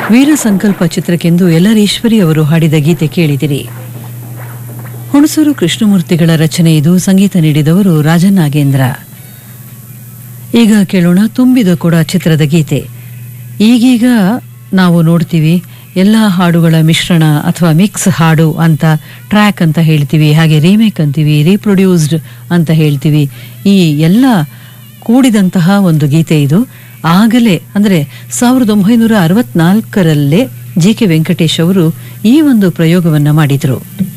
ವೀರ ಸಂಕಲ್ಪ ಚಿತ್ರಕ್ಕೆಂದು ಎಲ್ಲರೀಶ್ವರಿ ಅವರು ಹಾಡಿದ ಗೀತೆ ಕೇಳಿದಿರಿ ಹುಣಸೂರು ಕೃಷ್ಣಮೂರ್ತಿಗಳ ರಚನೆ ಇದು ಸಂಗೀತ ನೀಡಿದವರು ರಾಜನಾಗೇಂದ್ರ ಈಗ ಕೇಳೋಣ ತುಂಬಿದ ಕೊಡ ಚಿತ್ರದ ಗೀತೆ ಈಗೀಗ ನಾವು ನೋಡ್ತೀವಿ ಎಲ್ಲ ಹಾಡುಗಳ ಮಿಶ್ರಣ ಅಥವಾ ಮಿಕ್ಸ್ ಹಾಡು ಅಂತ ಟ್ರ್ಯಾಕ್ ಅಂತ ಹೇಳ್ತೀವಿ ಹಾಗೆ ರೀಮೇಕ್ ಅಂತೀವಿ ರೀಪ್ರೊಡ್ಯೂಸ್ಡ್ ಅಂತ ಹೇಳ್ತೀವಿ ಈ ಎಲ್ಲ ಕೂಡಿದಂತಹ ಒಂದು ಗೀತೆ ಇದು ಆಗಲೇ ಅಂದರೆ ಸಾವಿರದ ಒಂಬೈನೂರ ಅರವತ್ನಾಲ್ಕರಲ್ಲೇ ಜಿ ಕೆ ವೆಂಕಟೇಶ್ ಅವರು ಈ ಒಂದು ಪ್ರಯೋಗವನ್ನ ಮಾಡಿದರು